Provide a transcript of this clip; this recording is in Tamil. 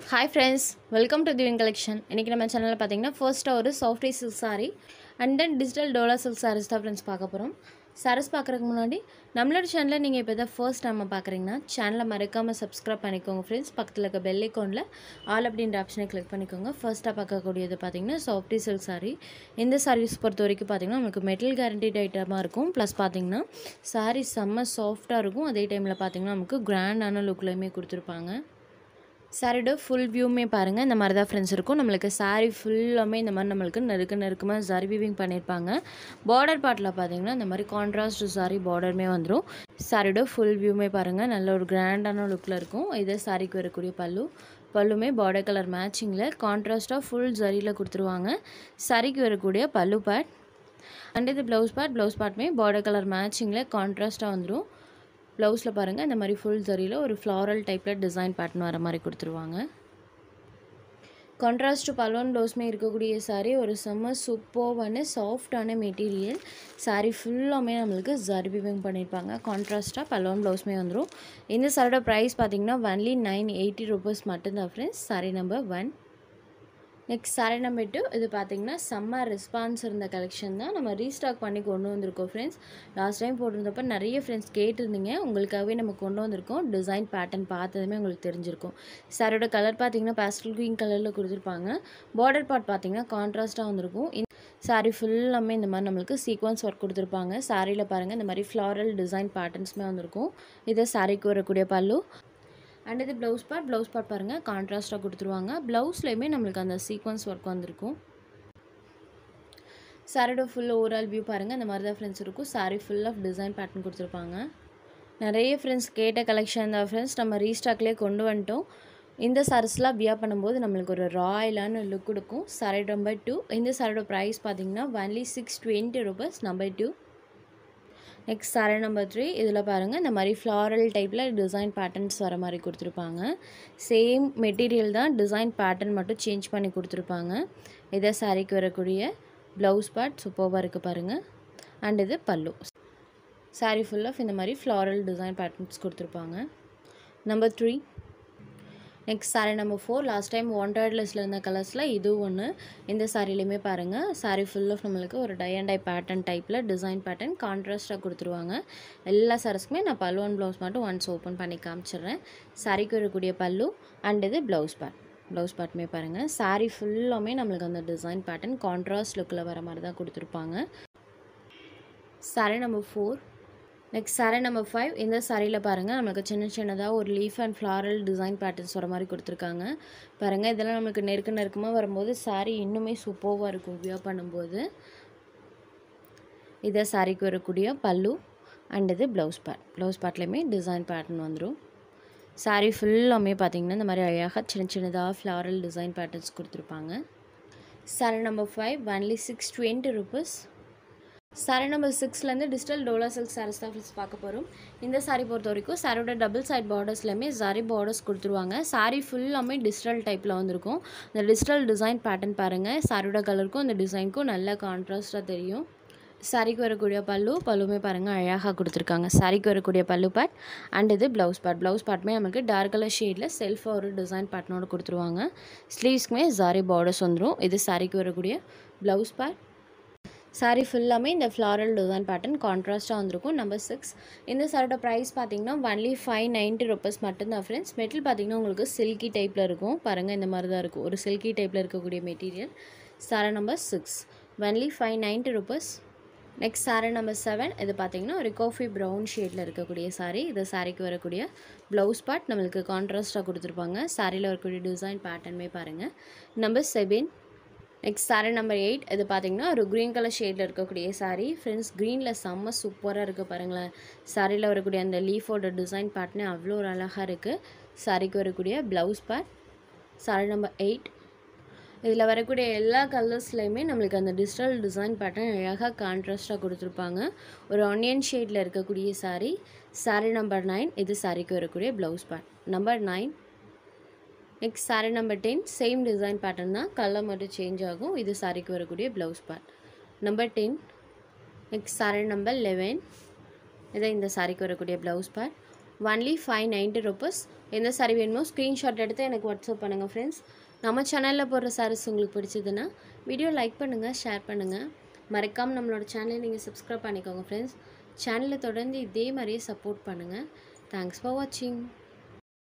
hi friends welcome to Divine collection இன்றைக்கி நம்ம சேனலில் பார்த்தீங்கன்னா ஃபர்ஸ்ட்டாக ஒரு softy silk sari and then digital Dola silk saris தான் ஃப்ரெண்ட்ஸ் பார்க்க போகிறோம் சாரீஸ் பார்க்குறதுக்கு முன்னாடி நம்மளோட சேனலில் நீங்கள் இப்போ தான் ஃபர்ஸ்ட் டைம் பார்க்குறீங்கன்னா சேனலை மறக்காமல் சப்ஸ்கிரைப் பண்ணிக்கோங்க ஃப்ரெண்ட்ஸ் பக்கத்தில் இருக்க பெல் ஐக்கானில் ஆல் அப்படின்ற ஆப்ஷனை கிளிக் பண்ணிக்கோங்க ஃபர்ஸ்ட்டாக பார்க்கக்கூடியது பார்த்தீங்கன்னா சாஃப்டி சில்க் சாரி இந்த சாரீஸ் பொறுத்த வரைக்கும் பார்த்தீங்கன்னா நமக்கு மெட்டல் கேரண்டிட் ஐட்டமாக இருக்கும் ப்ளஸ் பார்த்தீங்கன்னா சாரீ செம்ம சாஃப்டாக இருக்கும் அதே டைமில் பார்த்தீங்கன்னா நமக்கு கிராண்டான லுக்லையுமே கொடுத்துருப்பாங்க சாரியோட ஃபுல் வியூமே பாருங்கள் இந்த மாதிரி தான் ஃப்ரெண்ட்ஸ் இருக்கும் நம்மளுக்கு சாரீ ஃபுல்லாமே இந்த மாதிரி நம்மளுக்கு நெருக்க நெருக்கமாக சாரி வீவிங் பண்ணியிருப்பாங்க பார்டர் பார்ட்டில் பார்த்தீங்கன்னா இந்த மாதிரி கான்ட்ராஸ்ட் சாரி பார்டருமே வந்துடும் சாரியோட ஃபுல் வியூமே பாருங்கள் நல்ல ஒரு கிராண்டான லுக்கில் இருக்கும் இதே சாரிக்கு வரக்கூடிய பல்லு பல்லுமே பார்டர் கலர் மேட்சிங்கில் கான்ட்ராஸ்ட்டாக ஃபுல் ஜரியில் கொடுத்துருவாங்க சாரிக்கு வரக்கூடிய பல்லு பேட் அண்ட் இது ப்ளவுஸ் பேட் ப்ளவுஸ் பேட்மே பார்டர் கலர் மேட்சிங்கில் கான்ட்ராஸ்ட்டாக வந்துடும் ப்ளவுஸில் பாருங்கள் இந்த மாதிரி ஃபுல் ஜரியில் ஒரு ஃப்ளாரல் டைப்பில் டிசைன் பேட்டர்ன் வர மாதிரி கொடுத்துருவாங்க கான்ட்ராஸ்ட் பலோன் ப்ளவுஸ்மே இருக்கக்கூடிய சாரீ ஒரு செம்ம சூப்பர்வான சாஃப்டான மெட்டீரியல் சாரீ ஃபுல்லாமே நம்மளுக்கு ஜர்பிவிங் பண்ணியிருப்பாங்க கான்ட்ராஸ்ட்டாக பலோன் ப்ளவுஸ்மே வந்துடும் இந்த சாரியோட ப்ரைஸ் பார்த்தீங்கன்னா ஒன்லி நைன் எயிட்டி ருபீஸ் மட்டும்தான் friends sari number one next sari number two இது பார்த்தீங்கன்னா செம்ம ரெஸ்பான்ஸ் இருந்த கலெக்ஷன் தான் நம்ம ரீஸ்டாக் பண்ணி கொண்டு வந்திருக்கோம் ஃப்ரெண்ட்ஸ் லாஸ்ட் டைம் போட்டிருந்தப்ப நிறைய ஃப்ரெண்ட்ஸ் கேட்டிருந்தீங்க உங்களுக்காகவே நம்ம கொண்டு வந்திருக்கோம் டிசைன் பேட்டர்ன் பார்த்ததுமே உங்களுக்கு தெரிஞ்சிருக்கும் சாரியோட கலர் பார்த்தீங்கன்னா பேஸ்டல் க்ரீன் கலரில் கொடுத்துருப்பாங்க பார்டர் பார்ட் பார்த்தீங்கன்னா கான்ட்ராஸ்ட்டாக வந்திருக்கும் சாரீ ஃபுல்லாமே இந்த மாதிரி நம்மளுக்கு சீக்வன்ஸ் ஒர்க் கொடுத்துருப்பாங்க சாரியில் பாருங்கள் இந்த மாதிரி ஃப்ளாரல் டிசைன் பேட்டர்ன்ஸுமே வந்திருக்கும் இதை சாரிக்கு வரக்கூடிய பல்லு அண்ட் இது ப்ளவுஸ் பார்ட் ப்ளவுஸ் பார்ட் பாருங்கள் கான்ட்ராஸ்ட்டாக கொடுத்துருவாங்க ப்ளவுஸ்லேயுமே நம்மளுக்கு அந்த சீக்வன்ஸ் ஒர்க் வந்திருக்கும் சாரியோட ஃபுல் ஓவரால் வியூ பாருங்கள் இந்த மாதிரி தான் ஃப்ரெண்ட்ஸ் இருக்கும் sari full of design pattern கொடுத்துருப்பாங்க நிறைய ஃப்ரெண்ட்ஸ் கேட்ட கலெக்ஷன் தான் ஃப்ரெண்ட்ஸ் நம்ம ரீஸ்டாக்லேயே கொண்டு வந்துட்டோம் இந்த சாரீஸ்லாம் வியர் பண்ணும்போது நம்மளுக்கு ஒரு ராயலான லுக் கொடுக்கும் சாரி நம்பர் டூ இந்த சாரியோட ப்ரைஸ் பார்த்தீங்கன்னா only six twenty rupees number two next sari number three இதில் பாருங்கள் இந்த மாதிரி ஃப்ளாரல் டைப்பில் டிசைன் பேட்டர்ன்ஸ் வர மாதிரி கொடுத்துருப்பாங்க சேம் மெட்டீரியல் தான் டிசைன் பேட்டர்ன் மட்டும் சேஞ்ச் பண்ணி கொடுத்துருப்பாங்க இதை சாரீக்கு வரக்கூடிய ப்ளவுஸ் பார்ட் சூப்பர்வாக இருக்குது பாருங்கள் அண்ட் இது பல்லு சாரீ ஃபுல் ஆஃப் இந்த மாதிரி ஃப்ளாரல் டிசைன் பேட்டர்ன்ஸ் கொடுத்துருப்பாங்க number three next sari number four last time wanted லிஸ்ட்டில் இருந்த கலர்ஸில் இது ஒன்று இந்த சாரிலையுமே பாருங்கள் சாரீ ஃபுல் ஆஃப் நம்மளுக்கு ஒரு டை அண்ட் டை பேட்டர்ன் டைப்பில் டிசைன் பேட்டர்ன் கான்ட்ராஸ்ட்டாக கொடுத்துருவாங்க எல்லா சாரீஸ்க்குமே நான் பல்லு அண்ட் ப்ளவுஸ் மட்டும் ஒன்ஸ் ஓப்பன் பண்ணி காமிச்சிடுறேன் சாரிக்கு வரக்கூடிய பல்லு அண்ட் இது ப்ளவுஸ் பேட் ப்ளவுஸ் பேட்டுமே பாருங்கள் சாரீ ஃபுல்லாமே நம்மளுக்கு அந்த டிசைன் பேட்டர்ன் கான்ட்ராஸ்ட் லுக்கில் வர மாதிரி தான் கொடுத்துருப்பாங்க sari number four next sari number five இந்த சாரியில் பாருங்கள் நம்மளுக்கு சின்ன சின்னதாக ஒரு leaf and floral design patterns வர மாதிரி கொடுத்துருக்காங்க பாருங்கள் இதெல்லாம் நம்மளுக்கு நெருக்க நெருக்கமாக வரும்போது சாரீ இன்னுமே சூப்பர்வாக இருக்கும் வியர் பண்ணும்போது இதை சாரிக்கு வரக்கூடிய பல்லு அண்ட் இது ப்ளவுஸ் பேட் ப்ளவுஸ் பேட்லேயுமே டிசைன் பேட்டர்ன் வந்துடும் சாரீ ஃபுல்லாமே பார்த்திங்கன்னா இந்த மாதிரி அழகாக சின்ன சின்னதாக ஃப்ளாரல் டிசைன் பேட்டர்ன்ஸ் கொடுத்துருப்பாங்க sari number five only six twenty rupees sari number சிக்ஸ்லேருந்து டிஜிட்டல் டோலா சில்க் சாரீஸ் தான் ஃப்ரெண்ட்ஸ் பார்க்க போகிறோம் இந்த சாரீ பொறுத்த வரைக்கும் சாரியோட டபுள் சைட் பார்டர்ஸ்லையுமே சாரி பார்டர்ஸ் கொடுத்துருவாங்க சாரீ ஃபுல்லாமே டிஜிட்டல் டைப்பில் வந்திருக்கும் இந்த டிஜிட்டல் டிசைன் பேட்டர்ன் பாருங்கள் சாரியோட கலருக்கும் இந்த டிசைனுக்கும் நல்ல கான்ட்ராஸ்ட்டாக தெரியும் சாரிக்கு வரக்கூடிய பல்லு பல்லுமே பாருங்கள் அழகாக கொடுத்துருக்காங்க சாரிக்கு வரக்கூடிய பல்லு பேட் அண்ட் இது ப்ளவுஸ் பேட் ப்ளவுஸ் பேட்மே நமக்கு டார்க் கலர் ஷேடில் செல்ஃபாக ஒரு டிசைன் பேட்டர்னோட கொடுத்துருவாங்க ஸ்லீவ்ஸ்க்குமே சாரி பார்டர்ஸ் வந்துடும் இது சாரிக்கு வரக்கூடிய ப்ளவுஸ் பேட் சாரீ ஃபுல்லாமே இந்த ஃப்ளாரல் டிசைன் பேட்டர்ன் கான்ட்ராஸ்ட்டாக வந்திருக்கும் நம்பர் சிக்ஸ் இந்த சாரோட ப்ரைஸ் பார்த்தீங்கன்னா ஒன்லி ஃபைவ் நைன்ட்டி ருபீஸ் மட்டும்தான் ஃப்ரெண்ட்ஸ் மெட்டல் பார்த்தீங்கன்னா உங்களுக்கு சில்கி டைப்பில் இருக்கும் பாருங்கள் இந்த மாதிரி தான் இருக்கும் ஒரு சில்கி டைப்பில் இருக்கக்கூடிய material sari number six only five ninety rupees next sari number seven இது பார்த்தீங்கன்னா ஒரு காஃபி ப்ரௌன் ஷேடில் இருக்கக்கூடிய சாரீ இது சாரீக்கு வரக்கூடிய ப்ளவுஸ் பார்ட் நம்மளுக்கு கான்ட்ராஸ்ட்டாக கொடுத்துருப்பாங்க சாரியில் வரக்கூடிய டிசைன் பேட்டர்னுமே பாருங்கள் number seven next sari number eight இது பார்த்தீங்கன்னா ஒரு க்ரீன் கலர் ஷேடில் இருக்கக்கூடிய சாரீ ஃப்ரெண்ட்ஸ் க்ரீனில் செம்ம சூப்பராக இருக்குது பாருங்களேன் சாரியில் வரக்கூடிய அந்த லீஃபோட டிசைன் பேட்டர்னே அவ்வளோ ஒரு அழகாக இருக்குது சாரிக்கு வரக்கூடிய blouse pad sari number eight இதில் வரக்கூடிய எல்லா கலர்ஸ்லையுமே நம்மளுக்கு அந்த டிஜிட்டல் டிசைன் பேட்டர்ன் அழகாக கான்ட்ராஸ்ட்டாக கொடுத்துருப்பாங்க ஒரு ஆனியன் ஷேடில் இருக்கக்கூடிய சாரீ சாரீ நம்பர் நைன் இது சாரிக்கு வரக்கூடிய blouse pad number nine next sari number ten same design pattern தான் கலர் மட்டும் சேஞ்ச் ஆகும் இது சாரிக்கு வரக்கூடிய blouse pad number ten next sari number eleven இதை இந்த சாரிக்கு வரக்கூடிய blouse pad only five ninety rupees எந்த சாரி வேணுமோ ஸ்க்ரீன்ஷாட் எடுத்து எனக்கு வாட்ஸ்அப் பண்ணுங்கள் ஃப்ரெண்ட்ஸ் நம்ம சேனலில் போடுற சாரீஸ் உங்களுக்கு பிடிச்சதுன்னா வீடியோ லைக் பண்ணுங்கள் ஷேர் பண்ணுங்கள் மறக்காமல் நம்மளோட சேனலை நீங்கள் சப்ஸ்கிரைப் பண்ணிக்கோங்க ஃப்ரெண்ட்ஸ் சேனலை தொடர்ந்து இதே மாதிரியே சப்போர்ட் பண்ணுங்கள் தேங்க்ஸ் ஃபார் வாட்சிங்